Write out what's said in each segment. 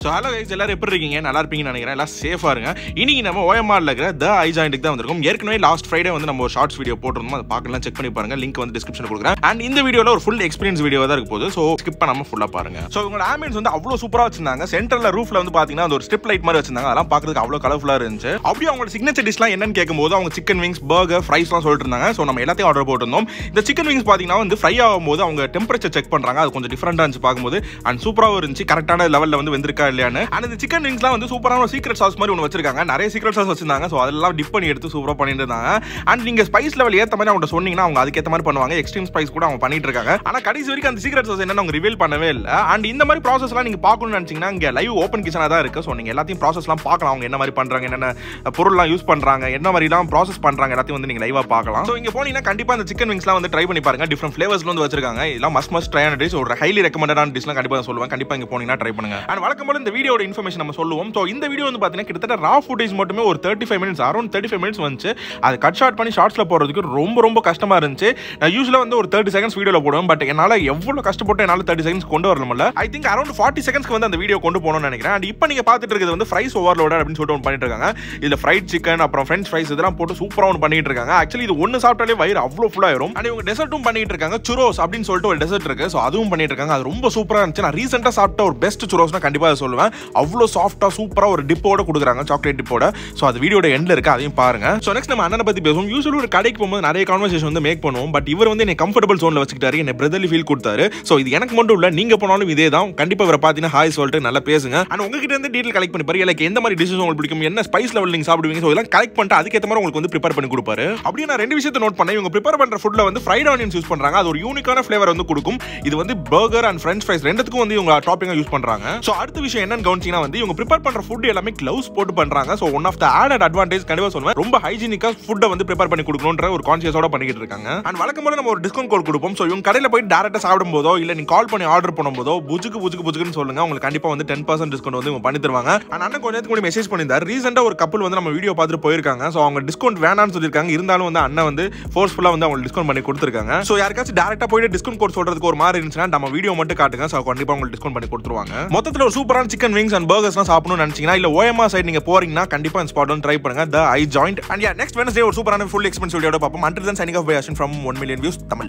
so hello guys எல்லாரும் எப்படி இருக்கீங்க நல்லா இருப்பீங்கன்னு நினைக்கிறேன் எல்லாம் சேஃபாக இருங்க இன்னைக்கு நம்ம ஓஎம்ஆர்ல இருக்கிற த ஐ ஜாயிண்ட்டுக்கு தான் வந்திருக்கும் ஏற்கனவே லாஸ்ட் ஃப்ரைடே வந்து நம்ம ஒரு ஷார்ட்ஸ் வீடியோ போட்டிருந்தோம் அதை பார்க்கலாம் செக் பண்ணி பாருங்க லிங்க் வந்து டிஸ்கிரிப்ஷன் கொடுக்குறேன் அண்ட் இந்த வீடியோவில் ஒரு ஃபுல் எக்ஸ்பீரியன்ஸ் வீடியோ தான் இருக்க போகுது ஸோ ஸ்கிப் பண்ணாம ஃபுல்லாக பாருங்க ஸோ உங்களோட ஆம்பியன்ஸ் வந்து அவ்வளோ சூப்பராக வச்சிருந்தாங்க சென்டரில் ரூஃப்ல வந்து பார்த்தீங்கன்னா அந்த ஒரு ஸ்ட்ரிப் லைட் மாதிரி வச்சிருந்தாங்க அதெல்லாம் பார்க்கறதுக்கு அவ்வளோ கலர்ஃபுல்லாக இருந்துச்சு அப்படியே அவங்களோட சிக்னேச்சர் டிஷ்லாம் என்னன்னு கேட்கும்போது அவங்க சிக்கன் விங்ஸ் பர்கர் ஃப்ரைஸ்லாம் சொல்லிட்டு இருந்தாங்க ஸோ நம்ம எல்லாத்தையும் ஆர்டர் போட்டிருந்தோம் இந்த சிக்கன் விங்ஸ் பார்த்தீங்கன்னா வந்து ஃப்ரை ஆகும்போது அவங்க டெம்பரேச்சர் செக் பண்ணுறாங்க அது கொஞ்சம் டிஃப்ரெண்டாக இருந்துச்சு பார்க்கும்போது அண்ட் சூப்பராகவும் இருந்துச்சு கரெக்டான லெவலில் வந்து வந்திருக்கா இல்லையான்னு அண்ட் இந்த சிக்கன் விங்ஸ்லாம் வந்து சூப்பரான ஒரு சீக்ரெட் சாஸ் மாதிரி ஒன்று வச்சிருக்காங்க நிறைய சீக்ரெட் சாஸ் வச்சிருந்தாங்க ஸோ அதெல்லாம் டிப் பண்ணி எடுத்து சூப்பராக பண்ணிட்டு இருந்தாங்க அண்ட் நீங்க ஸ்பைஸ் லெவல் ஏற்ற மாதிரி அவங்க சொன்னீங்கன்னா அவங்க அதுக்கேற்ற மாதிரி பண்ணுவாங்க எக்ஸ்ட்ரீம் ஸ்பைஸ் கூட அவங்க பண்ணிட்டு இருக்காங்க ஆனால் கடைசி வரைக்கும் அந்த சீக்ரெட் சாஸ் என்னன்னு அவங்க ரிவீல் பண்ணவே இல்லை அண்ட் இந்த மாதிரி ப்ராசஸ்லாம் நீங்க பார்க்கணும்னு நினைச்சீங்கன்னா இங்கே லைவ் ஓப்பன் கிச்சனாக தான் இருக்கு ஸோ நீங்க எல்லாத்தையும் ப்ராசஸ்லாம் பார்க்கலாம் அவங்க என்ன மாதிரி பண்றாங்க என்னென்ன பொருள்லாம் யூஸ் பண்றாங்க என்ன மாதிரிலாம் ப்ராசஸ் பண்றாங்க எல்லாத்தையும் வந்து நீங்க லைவா பார்க்கலாம் ஸோ இங்க போனீங்கன்னா கண்டிப்பா அந்த சிக்கன் விங்ஸ்லாம் வந்து ட்ரை பண்ணி பாருங்க டிஃப்ரெண்ட் ஃபிளேவர்ஸ்ல வந்து வச்சிருக்காங்க இதெல்லாம் மஸ்ட் மஸ்ட் ட்ரை ஆன டிஷ் ஒரு ஹைலி ரெக்கமெண்டடான டிஷ்லாம் கண்டிப்பா நான் சொல்லுவேன் கண்டிப்பா இங்க போனீங்கன்னா ட்ரை பண்ணுங்க அண்ட் வழக்கம் போல இந்த வீடியோட இன்ஃபர்மேஷன் நம்ம சொல்லுவோம் ஸோ இந்த வீடியோ வந்து பார்த்தீங்கன்னா கிட்டத்தட்ட ரா ஃபுட்டேஜ் மட்டுமே ஒரு thirty five minutes around thirty five minutes வந்துச்சு அது கட் ஷார்ட் பண்ணி ஷார்ட்ஸில் போடுறதுக்கு ரொம்ப ரொம்ப கஷ்டமா இருந்துச்சு நான் யூஸ்வலாக வந்து ஒரு தேர்ட்டி செகண்ட்ஸ் வீடியோவில் போடுவேன் பட் என்னால் எவ்வளோ கஷ்டப்பட்டு என்னால் தேர்ட்டி செகண்ட்ஸ் கொண்டு வரல ஐ திங்க் அரௌண்ட் ஃபார்ட்டி செகண்ட்ஸ்க்கு வந்து அந்த வீடியோ கொண்டு போகணும்னு நினைக்கிறேன் அண்ட் இப்போ நீங்கள் பார்த்துட்டு இருக்கிறது வந்து ஃப்ரைஸ் ஓவர்லோட் அப்படின்னு சொல்லிட்டு ஒன்று பண்ணிட்டு இருக்காங்க இதில் ஃப்ரைட் சிக்கன் அப்புறம் ஃப்ரெஞ்ச் ஃப்ரைஸ் இதெல்லாம் போட்டு சூப்பராக ஒன்று பண்ணிட்டு இருக்காங்க ஆக்சுவலி இது ஒன்று சாப்பிட்டாலே வயிறு அவ்வளோ ஃபுல்லாயிரும் அண்ட் இவங்க டெசர்ட்டும் பண்ணிட்டு இருக்காங்க சுரோஸ் அப்படின்னு சொல்லிட்டு ஒரு டெசர்ட் இருக்கு ஸோ அதுவும் பண்ணிட்டு இருக்காங்க அது ரொம்ப சூப்பராக இருந்துச்சு நான் ரீசெண்டாக சாப்பிட்ட ஒரு பெஸ்ட் சுரோஸ்னா கண்டிப்பாக அதை சொல்லுவேன் அவ்வளோ சாஃப்டாக சூப்பராக ஒரு டிப்போட கொடுக்குறாங்க சாக்லேட் டிப்போட ஸோ அது வீடியோட எண்ட்ல இருக்கு அதையும் பாருங்க ஸோ நெக்ஸ்ட் நம்ம அண்ணனை பத்தி பேசுவோம் யூஸ்வலி ஒரு கடைக்கு போகும்போது நிறைய கான்வர்சேஷன் வந்து மேக் பண்ணுவோம் பட் இவர் வந்து என்னை கம்ஃபர்டபுள் ஜோன்ல வச்சுக்கிட்டாரு என்ன பிரதர்லி ஃபீல் கொடுத்தாரு ஸோ இது எனக்கு மட்டும் இல்ல நீங்க போனாலும் இதே தான் கண்டிப்பா இவரை பார்த்தீங்கன்னா ஹாய் சொல்லிட்டு நல்லா பேசுங்க அண்ட் உங்ககிட்ட இருந்து டீட்டெயில் கலெக்ட் பண்ணி பாரு லைக் எந்த மாதிரி டிஷஸ் உங்களுக்கு பிடிக்கும் என்ன ஸ்பைஸ் லெவல் நீங்க சாப்பிடுவீங்க ஸோ இதெல்லாம் கலெக்ட் பண்ணிட்டு அதுக்கேற்ற மாதிரி உங்களுக்கு வந்து ப்ரிப்பேர் பண்ணி கொடுப்பாரு அப்படியே நான் ரெண்டு விஷயத்தை நோட் பண்ணேன் இவங்க ப்ரிப்பேர் பண்ற ஃபுட்ல வந்து ஃப்ரைட் ஆனியன்ஸ் யூஸ் பண்றாங்க அது ஒரு யூனிக்கான ஃபிளேவர் வந்து கொடுக்கும் இது வந்து பர்கர் அண்ட் ஃப்ரெஞ்ச் ஃப்ரைஸ் ரெண்டுத்துக்கும் வந்து இவங்க டாப்பிங்காக யூஸ் பண்றாங்க ஸோ அடுத்த விஷயம் என்னன்னு கவனிச்சிங்கன்னா வந்து இவங்க ப்ரிப்பேர் பண்ற ஃபுட் எல்லாமே க்ளவுஸ் போட்டு பண்றாங்க so one of the added advantage கண்டிப்பா சொல்லுவேன் ரொம்ப ஹைஜீனிக்கா ஃபுட்டை வந்து ப்ரிப்பேர் பண்ணி கொடுக்கணுன்ற ஒரு கான்சியஸோட பண்ணிட்டு இருக்காங்க அண்ட் வழக்கம் போல நம்ம ஒரு டிஸ்கவுண்ட் கோட் கொடுப்போம் ஸோ இவங்க கடையில் போய் டேரக்டா சாப்பிடும் போதோ இல்ல நீங்க கால் பண்ணி ஆர்டர் பண்ணும்போதோ புஜுக்கு புஜுக்கு புஜுக்குன்னு சொல்லுங்க உங்களுக்கு கண்டிப்பா வந்து டென் பர்சன்ட் டிஸ்கவுண்ட் வந்து இவங்க பண்ணி தருவாங்க அண்ட் அண்ணன் கொஞ்ச நேரத்துக்கு முன்னாடி மெசேஜ் பண்ணியிருந்தார் ரீசெண்டா ஒரு கப்பல் வந்து நம்ம வீடியோ பார்த்துட்டு போயிருக்காங்க ஸோ அவங்க டிஸ்கவுண்ட் வேணாம்னு சொல்லியிருக்காங்க இருந்தாலும் வந்து அண்ணன் வந்து ஃபோர்ஸ்ஃபுல்லா வந்து அவங்க டிஸ்கவுண்ட் பண்ணி கொடுத்துருக்காங்க ஸோ யாருக்காச்சும் டேரக்டா போயிட்டு டிஸ்கவுண்ட் கோட் சொல்றதுக்கு ஒரு மாதிரி இருந்துச்சுன்னா நம்ம வீடியோ மட்டும் காட்டுங்க ஸோ கண்டிப்பா உங்களுக்கு டிஸ்கவுண்ட் பண்ணி கொடுத்துருவாங்க மொத்தத்தில் ஒரு சூப்பரான சிக்கன் விங்ஸ் அண்ட் பர்கர்ஸ்லாம் சாப்பிடணும்னு நினைச்சீங்கன்னா இல்ல ஓஎம்ஆர் சைடு நீங்க போறீங்கன்னா கண்டிப்பா இந்த ஸ்பாட் வந்து ட்ரை பண்ணுங்க the eye joint and yeah next Wednesday ஒரு சூப்பரான ஃபுல் எக்ஸ்பென்ஸ் வீடியோட பார்ப்போம் and then signing off by Ashan from one million views Tamil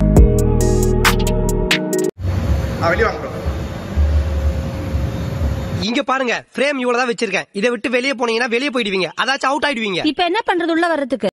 வெளியே வாங்க இங்க பாருங்க ஃப்ரேம் இவ்வளவுதான் வச்சிருக்கேன் இதை விட்டு வெளியே போனீங்கன்னா வெளியே போயிடுவீங்க அதாச்சும் அவுட் ஆயிடுவீங்க இப்ப என்ன பண்றது உள்ள வர்றதுக்கு